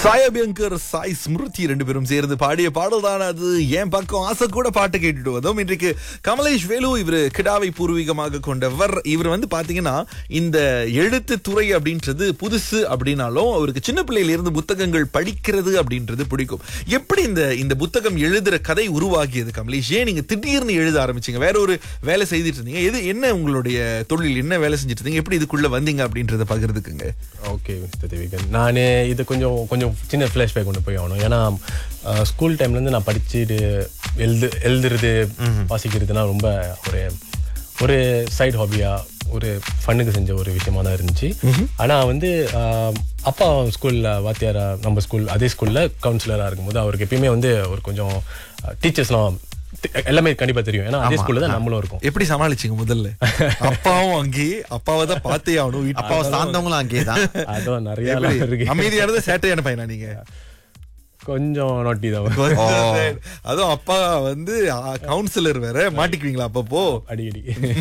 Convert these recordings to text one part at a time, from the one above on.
சாய் அபியங்கர் சாய் ஸ்மிருதி ரெண்டு பேரும் சேர்ந்து பாடிய பாடல் தான் அது என் பக்கம் ஆசை கூட பாட்டு கேட்டுட்டு வந்தோம் இன்றைக்கு கமலேஷ் வேலு இவர் கிடாவை பூர்வீகமாக கொண்டவர் இவர் வந்து பாத்தீங்கன்னா இந்த எழுத்து துறை அப்படின்றது புதுசு அப்படின்னாலும் அவருக்கு சின்ன பிள்ளையில இருந்து புத்தகங்கள் படிக்கிறது அப்படின்றது பிடிக்கும் எப்படி இந்த இந்த புத்தகம் எழுதுற கதை உருவாகியது கமலேஷ் ஏன் நீங்க திடீர்னு எழுத ஆரம்பிச்சீங்க வேற ஒரு வேலை செய்துட்டு இருந்தீங்க எது என்ன உங்களுடைய தொழில் என்ன வேலை செஞ்சுட்டு இருந்தீங்க எப்படி இதுக்குள்ள வந்தீங்க அப்படின்றத பகிர்ந்துக்குங்க ஓகே மிஸ்டர் தேவிகன் நான் இது கொஞ்சம் கொஞ்சம் சின்ன ஃப்ளாஷ்பேக் கொண்டு போய் ஆகணும் ஏன்னா ஸ்கூல் டைம்லேருந்து நான் படிச்சுட்டு எழுது எழுதுறது வாசிக்கிறதுனா ரொம்ப ஒரு ஒரு சைடு ஹாபியா ஒரு ஃபண்ணுக்கு செஞ்ச ஒரு விஷயமா தான் இருந்துச்சு ஆனால் வந்து ஆஹ், அப்பா ஸ்கூலில் வாத்தியாரா நம்ம ஸ்கூல் அதே ஸ்கூலில் கவுன்சிலராக இருக்கும்போது அவருக்கு எப்பயுமே வந்து ஒரு கொஞ்சம் டீச்சர்ஸ்லாம் எல்லாமே கண்டிப்பாக தெரியும் ஏன்னா அதே ஸ்கூலில் தான் நம்மளும் இருக்கோம் எப்படி சமாளிச்சீங்க முதல்ல அப்பாவும் அங்கேயே அப்பாவை தான் பார்த்தே ஆகணும் வீட்டு அப்பாவை சார்ந்தவங்களும் அங்கேதான் அதுவும் நிறைய எப்படி? இருக்கு அமைதியானது சேட்டையான பையனா நீங்க கொஞ்சம் நோட்டி தான் கொஞ்சம் அதுவும் அப்பா வந்து கவுன்சிலர் வேற மாட்டிக்குவீங்களா அப்பப்போ அடிக்கடி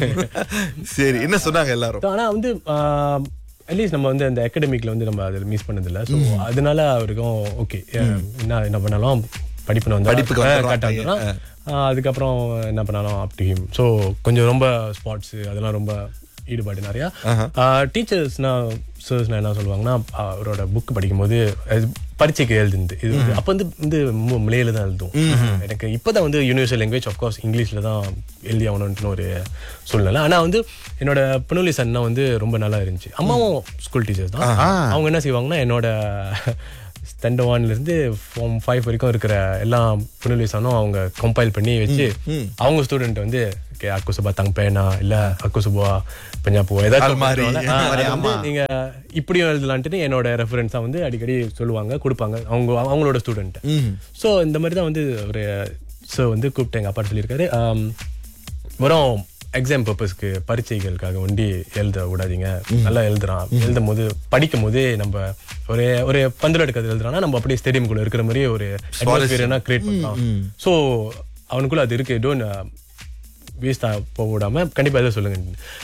சரி என்ன சொன்னாங்க எல்லாரும் ஆனா வந்து அட்லீஸ்ட் நம்ம வந்து அந்த அகாடமிக்ல வந்து நம்ம அதில் மிஸ் பண்ணதில்ல ஸோ அதனால அவருக்கும் ஓகே என்ன என்ன பண்ணாலும் படிப்பு வந்து படிப்புக்கு வந்துடுறான் கரெக்டாக அதுக்கப்புறம் என்ன பண்ணாலும் அப் டு ஹிம் ஸோ கொஞ்சம் ரொம்ப ஸ்பார்ட்ஸ் அதெல்லாம் ரொம்ப ஈடுபாடு நிறையா டீச்சர்ஸ்னா சர்ஸ்னா என்ன சொல்லுவாங்கன்னா ஆஹ் அவரோட புக் படிக்கும்போது அது பரீட்சைக்கு எழுதுந்து இது வந்து அப்போ வந்து வந்து மலையில தான் எழுதும் எனக்கு இப்போதான் வந்து யூனிவர்சல் லாங்குவேஜ் ஆஃப்கோர்ஸ் இங்கிலீஷில் தான் எழுதி ஆகணும்னு ஒரு சூழ்நிலை ஆனால் வந்து என்னோட புனலி சன்னா வந்து ரொம்ப நல்லா இருந்துச்சு அம்மாவும் ஸ்கூல் டீச்சர்ஸ் தான் அவங்க என்ன செய்வாங்கன்னா என்னோட ஸ்டாண்டர்ட் ஒன்ல இருந்து ஃபார்ம் ஃபைவ் வரைக்கும் இருக்கிற எல்லா புனலிசானும் அவங்க கம்பைல் பண்ணி வச்சு அவங்க ஸ்டூடெண்ட் வந்து okay, அக்கு சுபா தங் பேனா இல்ல அக்கு சுபா பஞ்சாபு ஏதாச்சும் அல்மாரி. சொல்லுவாங்கல்ல. ஆ, அது வந்து நீங்க இப்படியும் எழுதலான்ட்டு என்னோட ரெஃபரன்ஸா வந்து அடிக்கடி சொல்லுவாங்க கொடுப்பாங்க அவங்க அவங்களோட ஸ்டூடெண்ட் ஸோ இந்த மாதிரி தான் வந்து ஒரு சார் வந்து கூப்பிட்டு எங்க அப்பா சொல்லியிருக்காரு ஆம், வெறும் எக்ஸாம் பர்பஸ்க்கு பரீட்சைகளுக்காக ஒண்டி எழுத விடாதீங்க நல்லா எழுதுறான் எழுதும் போது படிக்கும் போதே நம்ம ஒரு ஒரு பந்தல் எடுக்கிறது எழுதுறான்னா நம்ம அப்படியே ஸ்டேடியம்குள்ள இருக்கிற மாதிரி ஒரு அட்மாஸ்பியர்னா கிரியேட் பண்ணலாம் ஸோ அவனுக்குள்ள அது இருக்கு டோன் வேஸ்ட் போக விடாம கண்டிப்பா எதை சொல்லுங்க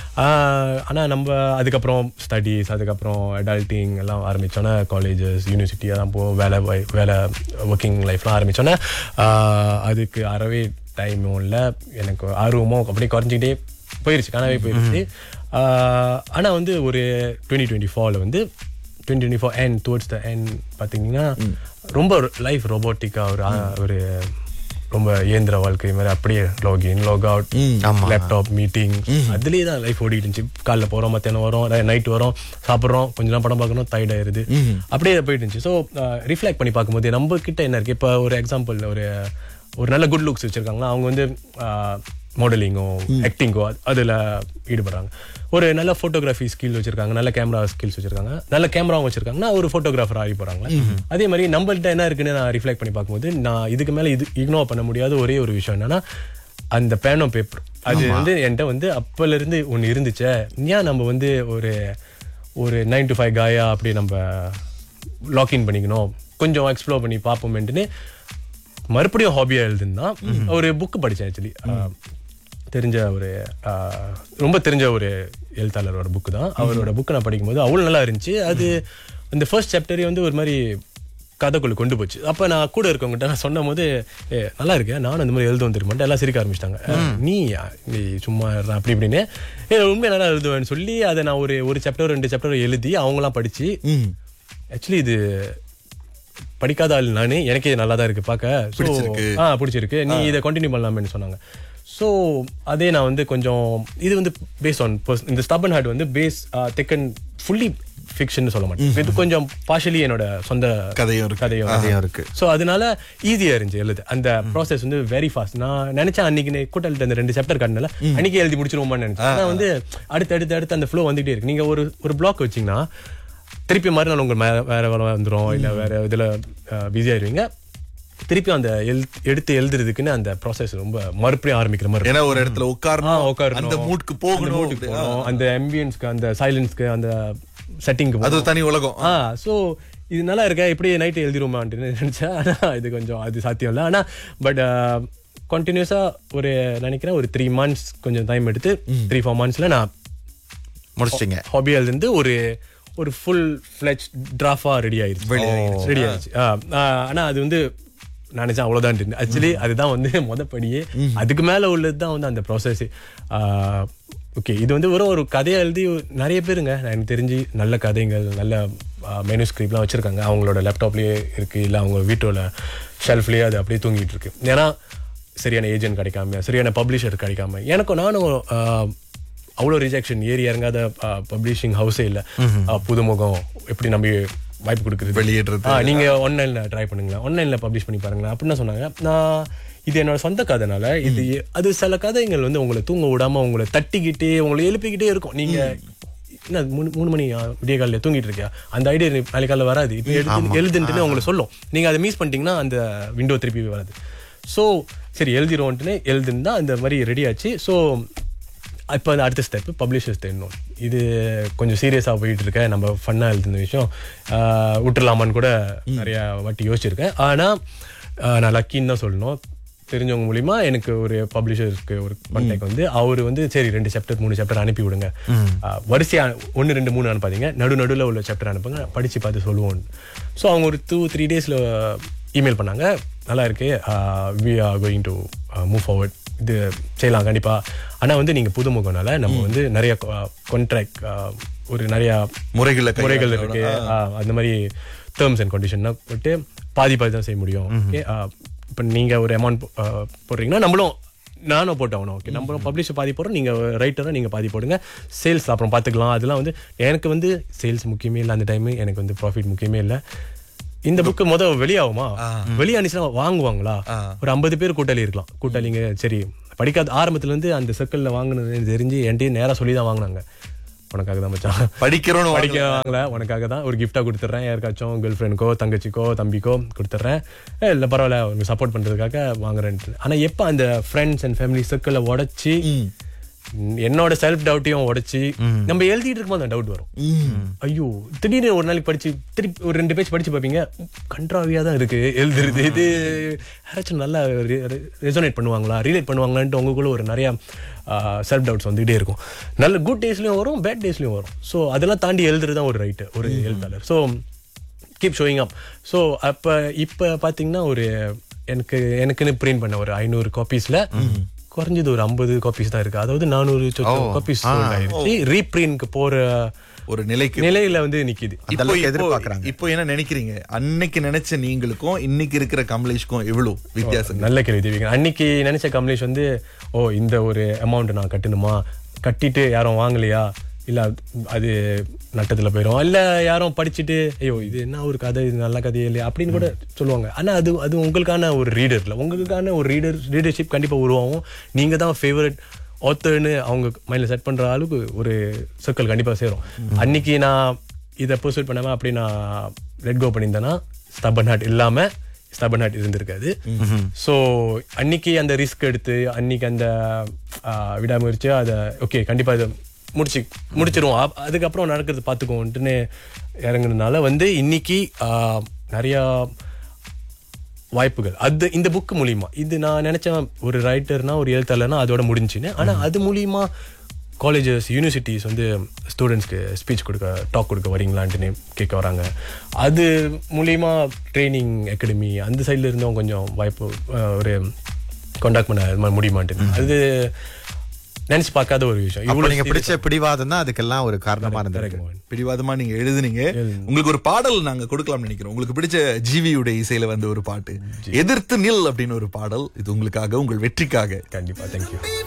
ஆஹ் ஆனா நம்ம அதுக்கப்புறம் ஸ்டடீஸ் அதுக்கப்புறம் அடல்ட்டிங் எல்லாம் ஆரம்பிச்சோன்னே காலேஜஸ் யூனிவர்சிட்டி அதெல்லாம் போ வேலை வை- வேலை ஒர்க்கிங் லைஃப்லாம் ஆரம்பிச்சோன்னே ஆஹ் அதுக்கு அறவே டைமும் இல்லை எனக்கு ஆர்வமும் அப்படியே குறைஞ்சிக்கிட்டே போயிருச்சு காணவே போயிருச்சு ஆஹ் ஆனா வந்து ஒரு டுவெண்ட்டி டுவெண்ட்டி ஃபோரில் வந்து twenty twenty four and towards the end பார்த்தீங்கன்னா ரொம்ப லைஃப் ரோபோட்டிக்காக ஒரு ஆ- ஒரு ரொம்ப இயந்திர வாழ்க்கை மாதிரி அப்படியே login log out laptop meeting அதுலேயே தான் லைஃப் ஓடிட்டு இருந்துச்சு காலைல போகிறோம் மத்தியானம் வரோம் நைட் வரோம் சாப்பிட்றோம் கொஞ்ச நேரம் படம் பார்க்கணும் டயர்ட் ஆயிருது அப்படியே போயிட்டு இருந்துச்சு ஸோ ரிஃப்ளெக்ட் பண்ணி பார்க்கும்போது நம்ம கிட்ட என்ன இருக்கு இப்போ ஒரு எக்ஸாம்பிள் ஒரு ஒரு நல்ல குட் லுக்ஸ் வச்சிருக்காங்களா அவங்க வந்து மாடலிங்கோ ஆக்டிங்கோ அதில் ஈடுபடுறாங்க ஒரு நல்ல ஃபோட்டோகிராஃபி ஸ்கில் வச்சிருக்காங்க நல்ல கேமரா ஸ்கில்ஸ் வச்சிருக்காங்க நல்ல கேமராவும் வச்சிருக்காங்கன்னா ஒரு ஃபோட்டோகிராஃபர் ஆகி போறாங்க அதே மாதிரி நம்மள்ட்ட என்ன இருக்குன்னு நான் ரிஃப்ளெக்ட் பண்ணி பார்க்கும்போது நான் இதுக்கு மேல இது இக்னோர் பண்ண முடியாத ஒரே ஒரு விஷயம் என்னன்னா அந்த பேனோ பேப்பர் அது வந்து என்கிட்ட வந்து அப்பல இருந்து ஒன்று இருந்துச்சே ஏன் நம்ம வந்து ஒரு ஒரு நைன் டு ஃபைவ் காயா அப்படி நம்ம லாக்இன் பண்ணிக்கணும் கொஞ்சம் எக்ஸ்ப்ளோர் பண்ணி பார்ப்போமேன்ட்டுன்னு மறுபடியும் ஹாபியா எழுதுனா ஒரு புக் படிச்சேன் ஆக்சுவலி தெரிஞ்ச ஒரு ஆஹ், ரொம்ப தெரிஞ்ச ஒரு எழுத்தாளரோட புக்கு தான் அவரோட புக்கு நான் படிக்கும்போது அவ்வளோ நல்லா இருந்துச்சு அது அந்த ஃபர்ஸ்ட் சாப்டரே வந்து ஒரு மாதிரி கதைக்குள்ள கொண்டு போச்சு அப்போ நான் கூட இருக்கவங்ககிட்ட நான் சொன்னும் போது ஏ நல்லா இருக்கேன் நானும் அந்த மாதிரி எழுத வந்துருக்கேன் எல்லாம் சிரிக்க ஆரம்பிச்சிட்டாங்க நீ நீ சும்மா இருடா அப்படி இப்படின்னு ஏ உண்மையாக நல்லா எழுதுவேன்னு சொல்லி அதை நான் ஒரு ஒரு சாப்டர் ரெண்டு சாப்டர் எழுதி அவங்களாம் படிச்சு ஆக்சுவலி இது படிக்காத ஆள் நானு எனக்கே நல்லா தான் இருக்கு பார்க்க So, ஆ பிடிச்சிருக்கு நீ இதை கண்டினியூ பண்ணலாமேன்னு சொன்னாங்க ஸோ அதே நான் வந்து கொஞ்சம் இது வந்து பேஸ் ஆன் இந்த ஸ்டபன் ஹார்ட் வந்து பேஸ் தெக்கன் ஃபுல்லி ஃபிக்ஷன் சொல்ல மாட்டேன் இது கொஞ்சம் பார்ஷலி என்னோட சொந்த கதையும் இருக்கு. கதையும் கதையும் இருக்கு. ஸோ அதனால ஈஸியா இருந்துச்சு எழுது அந்த ப்ராசஸ் வந்து வெரி ஃபாஸ்ட் நான் நினைச்சேன் அன்னைக்கு கூட்டல் அந்த ரெண்டு சாப்டர் காட்டினால அன்னைக்கு எழுதி முடிச்சிருவோமான்னு நினைச்சேன் ஆனா வந்து அடுத்து அடுத்து அடுத்து அந்த ஃப்ளோ வந்துட்டே இருக்கு நீங்க ஒரு ஒரு பிளாக் வச்சீங்கன்னா திருப்பி மறுநாள் உங்க மே- வேற வேலை வந்துரும் இல்ல வேற இதுல பிஸி ஆயிருவீங்க திருப்பி அந்த எழுத்- எடுத்து எழுதுறதுக்குன்னு அந்த ப்ராசஸ் ரொம்ப மறுபடியும் ஆரம்பிக்கிற மாதிரி ஏன்னா ஒரு இடத்துல ஆ, உட்காரணும் உட்காரணும். அந்த மூட்க்கு அந்த போகணும் mood க்கு போகணும் அந்த ஆம்பியன்ஸ்க்கு அந்த சைலன்ஸ்க்கு அந்த செட்டிங்க்கு அது ஒரு தனி உலகம் ஆ ஸோ இது நல்லா இருக்கா எப்படி நைட்டு எழுதிருமான்ட்டு நினைச்சேன் ஆனா இது கொஞ்சம் அது சாத்தியம் இல்லை ஆனா பட் கண்டினியூஸா ஒரு நினைக்கிறேன் ஒரு த்ரீ மந்த்ஸ் கொஞ்சம் டைம் எடுத்து த்ரீ ஃபோர் மந்த்ஸ்ல நான் முடிச்சிட்டீங்க ஹாபி எழுந்து ஒரு ஒரு ஃபுல் ஃபிளெச் டிராஃபா ரெடி ஆயிருச்சு ரெடி ஆயிருச்சு ஆ, ஆ, ஆனா அது வந்து நான் நினைச்சேன் அவ்வளவுதான் ஆக்சுவலி அதுதான் வந்து மொதப்படியே அதுக்கு மேல உள்ளது தான் வந்து அந்த ப்ராசஸ் ஓகே இது வந்து வெறும் ஒரு கதையை எழுதி நிறைய பேருங்க எனக்கு தெரிஞ்சு நல்ல கதைகள் நல்ல மெனு ஸ்கிரிப்ட்லாம் வச்சிருக்காங்க அவங்களோட லேப்டாப்லயே இருக்கு இல்லை அவங்க வீட்டோட ஷெல்ஃப்லயே அது அப்படியே தூங்கிட்டு இருக்கு ஏன்னா சரியான ஏஜென்ட் கிடைக்காம சரியான பப்ளிஷர் கிடைக்காம எனக்கும் நானும் ஆ, அவ்வளோ ரிஜெக்ஷன் ஏறி இறங்காத பப்ளிஷிங் ஹவுஸே இல்லை புதுமுகம் எப்படி நம்பி வாய்ப்பு கொடுக்குறது வெளியிடுறது. ஆ, நீங்க ஆன்லைன்ல ட்ரை பண்ணுங்களேன் ஆன்லைன்ல பப்ளிஷ் பண்ணி பாருங்களேன் அப்படின்னு சொன்னாங்க நான் இது என்னோட சொந்த கதைனால இது அது சில கதைகள் வந்து உங்களை தூங்க விடாம உங்களை தட்டிக்கிட்டே உங்களை எழுப்பிக்கிட்டே இருக்கும் நீங்க என்ன மூணு மூணு மணி ஆ, விடிய காலையில தூங்கிட்டு இருக்கியா அந்த ஐடியா நாளைக்கு காலைல வராது இப்போ எழுது எழுதுன்ட்டுன்னு உங்களை சொல்லும் நீங்க அதை மிஸ் பண்ணிட்டீங்கன்னா அந்த விண்டோ திருப்பி வராது ஸோ சரி எழுதிடுவோன்ட்டுன்னு எழுதுன்னு தான் அந்த மாதிரி ரெடி ஆச்சு ஸோ இப்போ அந்த அடுத்த ஸ்டெப் பப்ளிஷர்ஸ் தேடணும் இது கொஞ்சம் சீரியஸாக போயிட்டு இருக்க நம்ம ஃபன்னாக எழுதுன விஷயம் ஆஹ் விட்டுறலாமான்னு கூட நிறைய வாட்டி யோசிச்சிருக்கேன் ஆனால் நான் லக்கின்னு தான் சொல்லணும் தெரிஞ்சவங்க மூலிமா எனக்கு ஒரு பப்ளிஷருக்கு ஒரு கான்டாக்ட் வந்து அவர் வந்து சரி ரெண்டு சாப்டர் மூணு சாப்டர் அனுப்பி விடுங்க ஆஹ் வரிசையா ஒன்று ரெண்டு மூணு அனுப்பாதீங்க நடு நடுவில் உள்ள சாப்டர் அனுப்புங்க படித்து பார்த்து சொல்லுவோம் ஸோ அவங்க ஒரு டூ த்ரீ டேஸில் இமெயில் பண்ணாங்க நல்லா இருக்கு we are going to move forward இது செய்யலாம் கண்டிப்பா ஆனா வந்து நீங்க புதுமுகனால நம்ம வந்து நிறைய கான்ட்ராக்ட் ஒரு நிறைய முறைகளை கையாள முறைகள் இருக்கு ஆ, அந்த மாதிரி டேர்ம்ஸ் அண்ட் கண்டிஷன் போட்டு பாதி பாதி தான் செய்ய முடியும் ஓகே இப்போ நீங்க ஒரு அமௌண்ட் போடுறீங்கன்னா நம்மளும் நானும் போட்டாகணும் ஓகே நம்மளும் பப்ளிஷர் பாதி போடுறோம் நீங்க ரைட்டராக நீங்க பாதி போடுங்க சேல்ஸ் அப்புறம் பார்த்துக்கலாம் அதெல்லாம் வந்து எனக்கு வந்து சேல்ஸ் முக்கியமே இல்லை அந்த டைம் எனக்கு வந்து ப்ராஃபிட் முக்கியமே இல்லை இந்த புக்கு முத வெளியாகுமா வெளியானுச்சுன்னா வாங்குவாங்களா ஒரு ஐம்பது பேர் கூட்டாளி இருக்கலாம் கூட்டாளிங்க சரி படிக்காத ஆரம்பத்துல இருந்து அந்த சர்க்கிள்ல வாங்கினது தெரிஞ்சு என்கிட்டயே நேரா சொல்லி தான் வாங்கினாங்க உனக்காக தான் மச்சான் படிக்கிறோன்னு படிக்க வாங்கல உனக்காக தான் ஒரு கிஃப்டா கொடுத்துட்றேன் யாருக்காச்சும் கேர்ள் ஃப்ரெண்டுக்கோ தங்கச்சிக்கோ தம்பிக்கோ கொடுத்துட்றேன் ஏ இல்லை பரவாயில்ல உனக்கு சப்போர்ட் பண்றதுக்காக வாங்குறேன்ட்டு ஆனா எப்போ அந்த ஃப்ரெண்ட்ஸ் அண்ட் ஃபேமிலி சர்க்கிளை உடச்சி என்னோட செல்ஃப் டவுட்டையும் உடைச்சி நம்ம எழுதிட்டு இருக்கும்போது அந்த டவுட் வரும் ஐயோ திடீர்னு ஒரு நாளைக்கு படிச்சு திருப்பி ஒரு ரெண்டு பேஜ் படிச்சு பார்ப்பீங்க கண்ட்ராவியா தான் இருக்கு எழுதுறது இது யாராச்சும் நல்லா ரெசோனேட் பண்ணுவாங்களா ரிலேட் பண்ணுவாங்களான்ட்டு உங்களுக்குள்ள ஒரு நிறைய செல்ஃப் டவுட்ஸ் வந்துகிட்டே இருக்கும் நல்ல குட் டேஸ்லயும் வரும் பேட் டேஸ்லயும் வரும் ஸோ அதெல்லாம் தாண்டி எழுதுறது தான் ஒரு ரைட்டு ஒரு எழுத்தாளர் so keep showing up so அப்போ இப்போ பார்த்தீங்கன்னா ஒரு எனக்கு எனக்குன்னு பிரிண்ட் பண்ண ஒரு ஐநூறு காப்பீஸில் குறைஞ்சது ஒரு ஐம்பது காப்பீஸ் தான் இருக்கு அதாவது நானூறு காப்பீஸ் ஆயிருச்சு ரீப்ரிண்ட்க்கு போற ஒரு நிலைக்கு நிலையில வந்து நிக்குது இப்போ அளவுக்கு இப்போ எதிர்பார்க்கறாங்க. இப்போ என்ன நினைக்கிறீங்க அன்னைக்கு நினைச்ச நீங்களுக்கும் இன்னைக்கு இருக்கிற கமலேஷ்க்கும் எவ்வளவு வித்தியாசம் நல்ல கேள்வி தேவிங்க அன்னைக்கு நினைச்ச கமலேஷ் வந்து ஓ இந்த ஒரு அமௌண்ட் நான் கட்டணுமா கட்டிட்டு யாரும் வாங்கலையா இல்ல அது நட்டத்துல போயிடும் இல்ல யாரும் படிச்சுட்டு ஐயோ இது என்ன ஒரு கதை இது நல்ல கதையே இல்லையா அப்படின்னு கூட சொல்லுவாங்க ஆனா அது அது உங்களுக்கான ஒரு ரீடர் இல்ல உங்களுக்கான ஒரு ரீடர் ரீடர்ஷிப் கண்டிப்பா உருவாகும் நீங்க தான் ஃபேவரட் ஆத்தர்னு அவங்க மைண்ட்ல செட் பண்ற அளவுக்கு ஒரு சர்க்கிள் கண்டிப்பா சேரும் அன்னைக்கு நான் இதை பர்சூட் பண்ணாம அப்படி நான் லெட் கோ பண்ணியிருந்தேன்னா ஸ்டபன் ஹார்ட் இல்லாம ஸ்டபன் ஹார்ட் இருந்திருக்காது ஸோ அன்னைக்கு அந்த ரிஸ்க் எடுத்து அன்னைக்கு அந்த ஆஹ், விடாமுயற்சி அதை ஓகே கண்டிப்பா இதை முடிச்சு முடிச்சிருவோம் அப்- அதுக்கப்புறம் நடக்கிறது பார்த்துக்குவோன்ட்டுன்னு இறங்குனதுனால வந்து இன்னைக்கு ஆஹ், நிறையா வாய்ப்புகள் அது இந்த புக் மூலியமா இது நான் நினைச்சேன் ஒரு ரைட்டர்னா ஒரு எழுத்தாளர்னா அதோட முடிஞ்சுன்னு ஆனா அது மூலியமா காலேஜஸ் யூனிவர்சிட்டிஸ் வந்து ஸ்டூடெண்ட்ஸ்க்கு ஸ்பீச் கொடுக்க டாக் கொடுக்க வரீங்களான்ட்டுன்னு கேட்க வராங்க அது மூலியமா ட்ரைனிங் அகாடமி அந்த சைடில் இருந்தவங்க கொஞ்சம் வாய்ப்பு அஹ், ஒரு காண்டாக்ட் பண்ண அது மாதிரி முடியுமான்ட்டு அது நினைச்சு பார்க்காத ஒரு விஷயம் அப்ப இவ்வளவு நீங்க serious பிடிச்ச பிடிவாதம் தான் அதுக்கெல்லாம் ஒரு காரணமா இருந்திருக்கு correct. பிடிவாதமா நீங்க எழுதுனீங்க உங்களுக்கு ஒரு பாடல் நாங்க கொடுக்கலாம்னு நினைக்கிறோம் உங்களுக்கு பிடிச்ச ஜீவியுடைய இசையில வந்த ஒரு பாட்டு எதிர்த்து நில் அப்படின்னு ஒரு பாடல் இது உங்களுக்காக உங்கள் வெற்றிக்காக கண்டிப்பா தேங்க்யூ